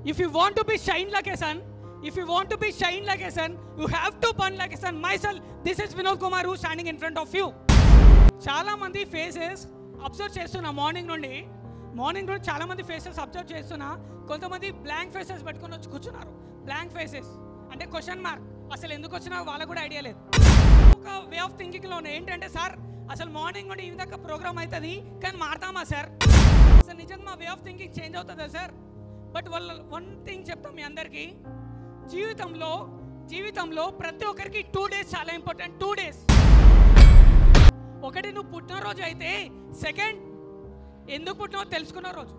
If you want to be shine like a sun, if you want to be shine like a sun, you have to burn like a sun. Myself, this is Vinod Kumar who standing in front of you. చాలా మంది faces observe చేస్తున్నా morning నుండి morning నుండి చాలా మంది faces observe చేస్తున్నా కొంతమంది blank faces పెట్టుకొని వచ్చి కూర్చున్నారు బ్లాంక్ ఫేసెస్ అంటే క్వశ్చన్ మార్క్ అసలు ఎందుకు వచ్చినా వాళ్ళకు కూడా ఐడియా లేదు ఒక వే ఆఫ్ థింకింగ్లో ఉన్నాయి ఏంటంటే సార్ అసలు మార్నింగ్ నుండి ఈ విధంగా ప్రోగ్రామ్ అవుతుంది కానీ మారుతామా సార్ అసలు నిజంగా మా వే ఆఫ్ థింకింగ్ చేంజ్ అవుతుందా సార్ బట్ వాళ్ళ వన్ థింగ్ చెప్తాం మీ అందరికీ జీవితంలో జీవితంలో ప్రతి ఒక్కరికి టూ డేస్ చాలా ఇంపార్టెంట్ టూ డేస్ ఒకటి నువ్వు పుట్టినరోజు అయితే సెకండ్ ఎందుకు పుట్టినావో తెలుసుకున్న రోజు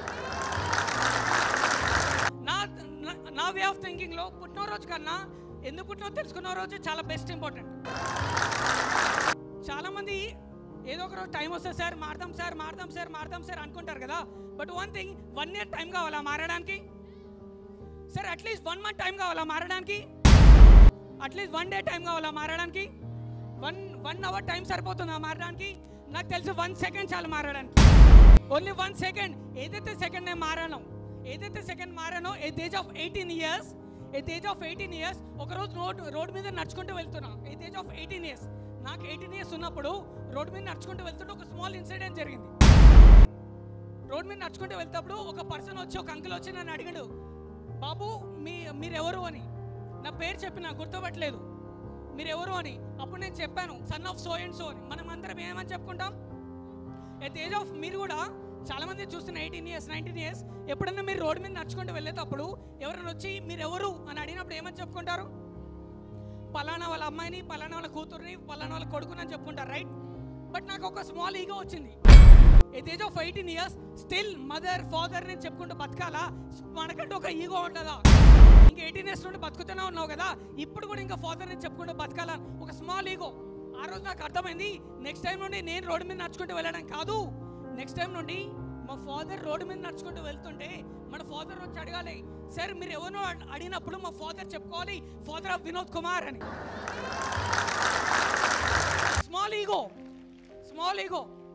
నా నా- నా వే ఆఫ్ థింకింగ్లో పుట్టినరోజు కన్నా ఎందుకు పుట్టినో తెలుసుకున్న రోజు చాలా బెస్ట్ ఇంపార్టెంట్ చాలా మంది ఏదో ఒక రోజు టైం వస్తుంది సార్ మారదాం సార్ మారదాం సార్ మారదాం సార్ అనుకుంటారు కదా but one thing one year time కావాలా మారడానికి sir at least one month time కావాలా మారడానికి అట్లీస్ట్ వన్ డే టైం కావాలా మారడానికి వన్ వన్ అవర్ టైం సరిపోతుందా మారడానికి నాకు తెలిసి వన్ సెకండ్ చాలు మారడానికి ఓన్లీ వన్ సెకండ్ ఏదైతే సెకండ్ నేను మారానో ఏదైతే సెకండ్ మారానో at age of eighteen years at age of eighteen years ఒకరోజు రోడ్ రోడ్ మీద నడుచుకుంటూ వెళ్తున్నా at age of eighteen years నాకు ఎయిటీన్ ఇయర్స్ ఉన్నప్పుడు రోడ్ మీద నడుచుకుంటూ వెళ్తుంటే ఒక స్మాల్ ఇన్సిడెంట్ జరిగింది రోడ్ మీద నడుచుకుంటూ వెళ్తేప్పుడు ఒక పర్సన్ వచ్చి ఒక అంకుల్ వచ్చి నన్ను అడిగాడు బాబు మీ మీరెవరు అని నా పేరు చెప్పిన గుర్తుపట్టలేదు మీరెవరు అని అప్పుడు నేను చెప్పాను son of so and so అని మనం అందరం ఏమని చెప్పుకుంటాం ఎట్ ఏజ్ ఆఫ్ మీరు కూడా చాలా మంది చూస్తున్న ఎయిటీన్ ఇయర్స్ నైన్టీన్ ఇయర్స్ ఎప్పుడన్నా మీరు రోడ్డు మీద నడుచుకుంటూ వెళ్ళేటప్పుడు ఎవరైనా వచ్చి మీరు ఎవరు అని అడిగినప్పుడు ఏమని చెప్పుకుంటారు పలానా వాళ్ళ అమ్మాయిని పలానా వాళ్ళ కూతుర్ని పలానా వాళ్ళ కొడుకుని అని చెప్పుకుంటారు రైట్ బట్ నాకు ఒక స్మాల్ ఈగో వచ్చింది at age of eighteen years still mother father నేను చెప్పుకుంటూ బతకాలా మనకంటే ఒక ఈగో ఉంటుందా ఇంకా ఎయిటీన్ ఇయర్స్ నుండి బతుకుతూనే ఉన్నావు కదా ఇప్పుడు కూడా ఇంకా ఫాదర్ నేను చెప్పుకుంటూ బతకాలా ఒక స్మాల్ ఈగో ఆ రోజు నాకు అర్థమైంది నెక్స్ట్ టైం నుండి నేను రోడ్డు మీద నడుచుకుంటూ వెళ్ళడం కాదు నెక్స్ట్ టైం నుండి మా ఫాదర్ రోడ్డు మీద నడుచుకుంటూ వెళ్తుంటే మన ఫాదర్ వచ్చి అడగాలి సార్ మీరు ఎవరినో అడ్- అడిగినప్పుడు మా ఫాదర్ చెప్పుకోవాలి ఫాదర్ ఆఫ్ వినోద్ కుమార్ అని స్మాల్ ఈగో స్మాల్ ఈగో